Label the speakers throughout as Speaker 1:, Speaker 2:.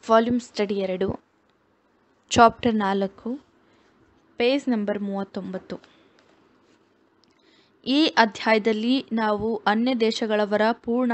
Speaker 1: volume study ಎರಡು chapter ನಾಲ್ಕು page number ಮೂವತ್ತೊಂಬತ್ತು ಈ ಅಧ್ಯಾಯದಲ್ಲಿ ನಾವು ಅನ್ಯ ದೇಶಗಳವರ ಪೂರ್ಣ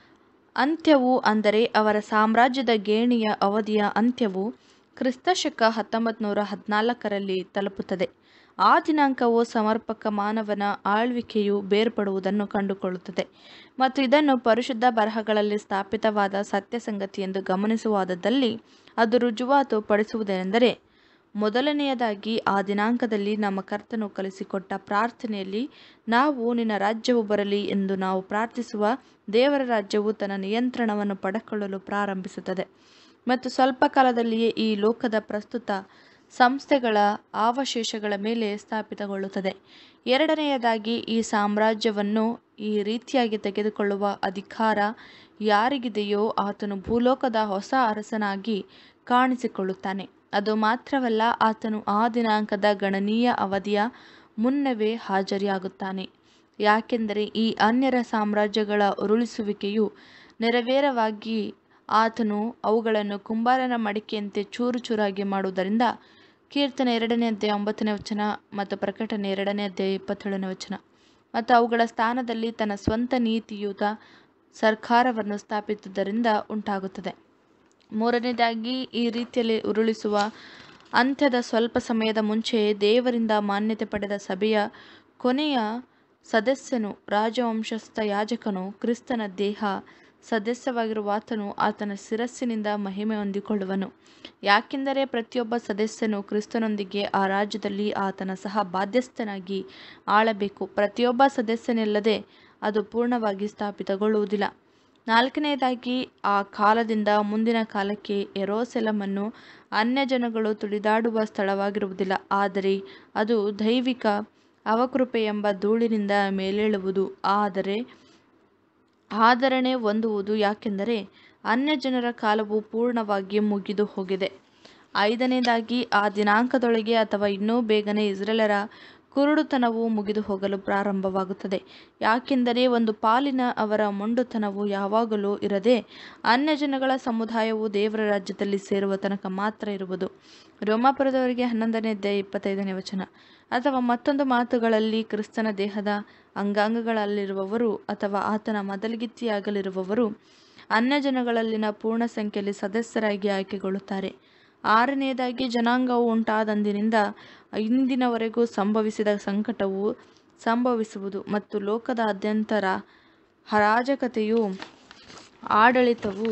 Speaker 1: ಅಂತ್ಯವು ಅಂದರೆ ಅವರ ಸಾಮ್ರಾಜ್ಯದ ಗೇಣಿಯ ಅವಧಿಯ ಅಂತ್ಯವು ಕ್ರಿಸ್ತಶಕ ಹತ್ತೊಂಬತ್ತು ನೂರ ಹದಿನಾಲ್ಕರಲ್ಲಿ ತಲುಪುತ್ತದೆ ಆ ದಿನಾಂಕವು ಸಮರ್ಪಕ ಮಾನವನ ಆಳ್ವಿಕೆಯು ಬೇರ್ಪಡುವುದನ್ನು ಕಂಡುಕೊಳ್ಳುತ್ತದೆ ಮತ್ತು ಇದನ್ನು ಪರಿಶುದ್ಧ ಬರಹಗಳಲ್ಲಿ ಸ್ಥಾಪಿತವಾದ ಸತ್ಯ ಸಂಗತಿ ಎಂದು ಗಮನಿಸುವಾದಲ್ಲಿ ಅದು ರುಜುವಾತು ಪಡಿಸುವುದೇನೆಂದರೆ ಮೊದಲನೆಯದಾಗಿ ಆ ದಿನಾಂಕದಲ್ಲಿ ನಮ್ಮ ಕರ್ತನು ಕಲಿಸಿಕೊಟ್ಟ ಪ್ರಾರ್ಥನೆಯಲ್ಲಿ ನಾವು ನಿನ್ನ ರಾಜ್ಯವು ಬರಲಿ ಎಂದು ನಾವು ಪ್ರಾರ್ಥಿಸುವ ದೇವರ ರಾಜ್ಯವು ತನ್ನ ನಿಯಂತ್ರಣವನ್ನು ಪಡೆದುಕೊಳ್ಳಲು ಪ್ರಾರಂಭಿಸುತ್ತದೆ ಮತ್ತು ಸ್ವಲ್ಪ ಕಾಲದಲ್ಲಿಯೇ ಈ ಲೋಕದ ಪ್ರಸ್ತುತ ಸಂಸ್ಥೆಗಳ ಅವಶೇಷಗಳ ಮೇಲೆ ಸ್ಥಾಪಿತಗೊಳ್ಳುತ್ತದೆ ಎರಡನೆಯದಾಗಿ ಈ ಸಾಮ್ರಾಜ್ಯವನ್ನು ಈ ರೀತಿಯಾಗಿ ತೆಗೆದುಕೊಳ್ಳುವ ಅಧಿಕಾರ ಯಾರಿಗಿದೆಯೋ ಆತನು ಭೂಲೋಕದ ಹೊಸ ಅರಸನಾಗಿ ಕಾಣಿಸಿಕೊಳ್ಳುತ್ತಾನೆ ಅದು ಮಾತ್ರವಲ್ಲ ಆತನು ಆ ದಿನಾಂಕದ ಗಣನೀಯ ಅವಧಿಯ ಮುನ್ನವೇ ಹಾಜರಿಯಾಗುತ್ತಾನೆ ಯಾಕೆಂದರೆ ಈ ಅನ್ಯರ ಸಾಮ್ರಾಜ್ಯಗಳ ಉರುಳಿಸುವಿಕೆಯು ನೆರವೇರವಾಗಿ ಆತನು ಅವುಗಳನ್ನು ಕುಂಬಾರನ ಮಡಿಕೆಯಂತೆ ಚೂರು ಚೂರಾಗಿ ಮಾಡುವುದರಿಂದ ಕೀರ್ತನೆ ಎರಡನೇ ಅಧ್ಯಾಯ ಒಂಬತ್ತನೇ ವಚನ ಮತ್ತು ಪ್ರಕಟಣೆ ಎರಡನೇ ಅಧ್ಯಾಯ ಇಪ್ಪತ್ತೇಳನೇ ವಚನ ಮತ್ತು ಅವುಗಳ ಸ್ಥಾನದಲ್ಲಿ ತನ್ನ ಸ್ವಂತ ನೀತಿಯುತ ಸರ್ಕಾರವನ್ನು ಸ್ಥಾಪಿಸುವುದರಿಂದ ಉಂಟಾಗುತ್ತದೆ ಮೂರನೇದಾಗಿ ಈ ರೀತಿಯಲ್ಲಿ ಉರುಳಿಸುವ ಅಂತ್ಯದ ಸ್ವಲ್ಪ ಸಮಯದ ಮುಂಚೆಯೇ ದೇವರಿಂದ ಮಾನ್ಯತೆ ಪಡೆದ ಸಭೆಯ ಕೊನೆಯ ಸದಸ್ಯನು ರಾಜವಂಶಸ್ಥ ಯಾಜಕನು ಕ್ರಿಸ್ತನ ದೇಹ ಸದಸ್ಯವಾಗಿರುವ ಆತನು ಆತನ ಶಿರಸ್ಸಿನಿಂದ ಮಹಿಮೆ ಹೊಂದಿಕೊಳ್ಳುವನು ಯಾಕೆಂದರೆ ಪ್ರತಿಯೊಬ್ಬ ಸದಸ್ಯನು ಕ್ರಿಸ್ತನೊಂದಿಗೆ ಆ ರಾಜ್ಯದಲ್ಲಿ ಆತನ ಸಹ ಬಾಧ್ಯಸ್ಥನಾಗಿ ಆಳಬೇಕು ಪ್ರತಿಯೊಬ್ಬ ಸದಸ್ಯನಿಲ್ಲದೆ ಅದು ಪೂರ್ಣವಾಗಿ ಸ್ಥಾಪಿತಗೊಳ್ಳುವುದಿಲ್ಲ ನಾಲ್ಕನೆಯದಾಗಿ ಆ ಕಾಲದಿಂದ ಮುಂದಿನ ಕಾಲಕ್ಕೆ ಎರೋಸೆಲಮನ್ನು ಅನ್ಯ ಜನಗಳು ತುಳಿದಾಡುವ ಸ್ಥಳವಾಗಿರುವುದಿಲ್ಲ ಆದರೆ ಅದು ದೈವಿಕ ಅವಕೃಪೆ ಎಂಬ ಧೂಳಿನಿಂದ ಮೇಲೇಳುವುದು ಆದರೆ ಆದರಣೆ ಹೊಂದುವುದು ಯಾಕೆಂದರೆ ಅನ್ಯ ಜನರ ಕಾಲವು ಪೂರ್ಣವಾಗಿ ಮುಗಿದು ಹೋಗಿದೆ ಐದನೇದಾಗಿ ಆ ದಿನಾಂಕದೊಳಗೆ ಅಥವಾ ಇನ್ನೂ ಬೇಗನೆ ಇಸ್ರೇಲರ ಕುರುಡುತನವು ಮುಗಿದು ಹೋಗಲು ಪ್ರಾರಂಭವಾಗುತ್ತದೆ ಯಾಕೆಂದರೆ ಒಂದು ಪಾಲಿನ ಅವರ ಮೊಂಡುತನವು ಯಾವಾಗಲೂ ಇರದೆ ಅನ್ಯಜನಗಳ ಸಮುದಾಯವು ದೇವರ ರಾಜ್ಯದಲ್ಲಿ ಸೇರುವ ತನಕ ಮಾತ್ರ ಇರುವುದು ರೋಮಾಪುರದವರಿಗೆ ಹನ್ನೊಂದನೇ ಅಧ್ಯಾಯ ಇಪ್ಪತ್ತೈದನೇ ವಚನ ಅಥವಾ ಮತ್ತೊಂದು ಮಾತುಗಳಲ್ಲಿ ಕ್ರಿಸ್ತನ ದೇಹದ ಅಂಗಾಂಗಗಳಲ್ಲಿರುವವರು ಅಥವಾ ಆತನ ಮೊದಲಿಗಿತ್ತಿಯಾಗಲಿರುವವರು ಅನ್ಯಜನಗಳಲ್ಲಿನ ಪೂರ್ಣ ಸಂಖ್ಯೆಯಲ್ಲಿ ಸದಸ್ಯರಾಗಿ ಆಯ್ಕೆಗೊಳ್ಳುತ್ತಾರೆ ಆರನೆಯದಾಗಿ ಜನಾಂಗವು ಉಂಟಾದಂದಿನಿಂದ ಇಂದಿನವರೆಗೂ ಸಂಭವಿಸಿದ ಸಂಕಟವು ಸಂಭವಿಸುವುದು ಮತ್ತು ಲೋಕದಾದ್ಯಂತರ ಹರಾಜಕತೆಯು ಆಡಳಿತವು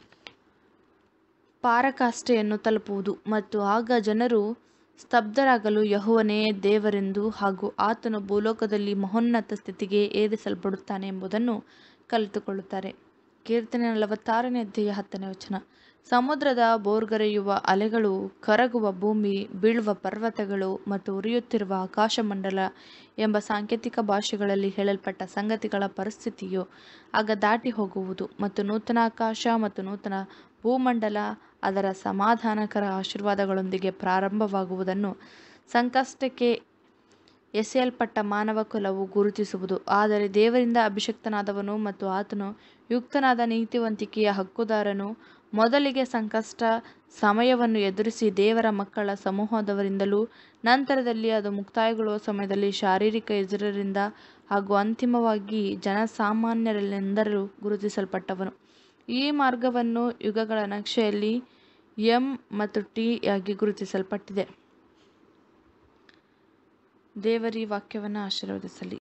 Speaker 1: ಪಾರಕಾಷ್ಠೆಯನ್ನು ತಲುಪುವುದು ಮತ್ತು ಆಗ ಜನರು ಸ್ತಬ್ಧರಾಗಲು ಯಹೋವನೇ ದೇವರೆಂದು ಹಾಗೂ ಆತನು ಭೂಲೋಕದಲ್ಲಿ ಮಹೋನ್ನತ ಸ್ಥಿತಿಗೆ ಏರಿಸಲ್ಪಡುತ್ತಾನೆ ಎಂಬುದನ್ನು ಕಲಿತುಕೊಳ್ಳುತ್ತಾರೆ ಕೀರ್ತನೆ ನಲವತ್ತಾರನೇ ಅಧ್ಯಾಯ ಹತ್ತನೇ ವಚನ ಸಮುದ್ರದ ಬೋರ್ಗರೆಯುವ ಅಲೆಗಳು ಕರಗುವ ಭೂಮಿ ಬೀಳುವ ಪರ್ವತಗಳು ಮತ್ತು ಉರಿಯುತ್ತಿರುವ ಆಕಾಶಮಂಡಲ ಎಂಬ ಸಾಂಕೇತಿಕ ಭಾಷೆಗಳಲ್ಲಿ ಹೇಳಲ್ಪಟ್ಟ ಸಂಗತಿಗಳ ಪರಿಸ್ಥಿತಿಯು ಆಗ ದಾಟಿ ಹೋಗುವುದು ಮತ್ತು ನೂತನ ಆಕಾಶ ಮತ್ತು ನೂತನ ಭೂಮಂಡಲ ಅದರ ಸಮಾಧಾನಕರ ಆಶೀರ್ವಾದಗಳೊಂದಿಗೆ ಪ್ರಾರಂಭವಾಗುವುದನ್ನು ಸಂಕಷ್ಟಕ್ಕೆ ಎಸೆಯಲ್ಪಟ್ಟ ಮಾನವ ಕುಲವು ಗುರುತಿಸುವುದು ಆದರೆ ದೇವರಿಂದ ಅಭಿಷಕ್ತನಾದವನು ಮತ್ತು ಆತನು ಯುಕ್ತನಾದ ನೀತಿವಂತಿಕೆಯ ಹಕ್ಕುದಾರನು ಮೊದಲಿಗೆ ಸಂಕಷ್ಟ ಸಮಯವನ್ನು ಎದುರಿಸಿ ದೇವರ ಮಕ್ಕಳ ಸಮೂಹದವರಿಂದಲೂ ನಂತರದಲ್ಲಿ ಅದು ಮುಕ್ತಾಯಗೊಳ್ಳುವ ಸಮಯದಲ್ಲಿ ಶಾರೀರಿಕ ಎದುರರಿಂದ ಹಾಗೂ ಅಂತಿಮವಾಗಿ ಜನಸಾಮಾನ್ಯರೆಂದರೂ ಗುರುತಿಸಲ್ಪಟ್ಟವನು ಈ ಮಾರ್ಗವನ್ನು ಯುಗಗಳ ನಕ್ಷೆಯಲ್ಲಿ ಎಂ ಮತ್ತು ಟಿ ಆಗಿ ಗುರುತಿಸಲ್ಪಟ್ಟಿದೆ ದೇವರಿ ವಾಕ್ಯವನ್ನು ಆಶೀರ್ವದಿಸಲಿ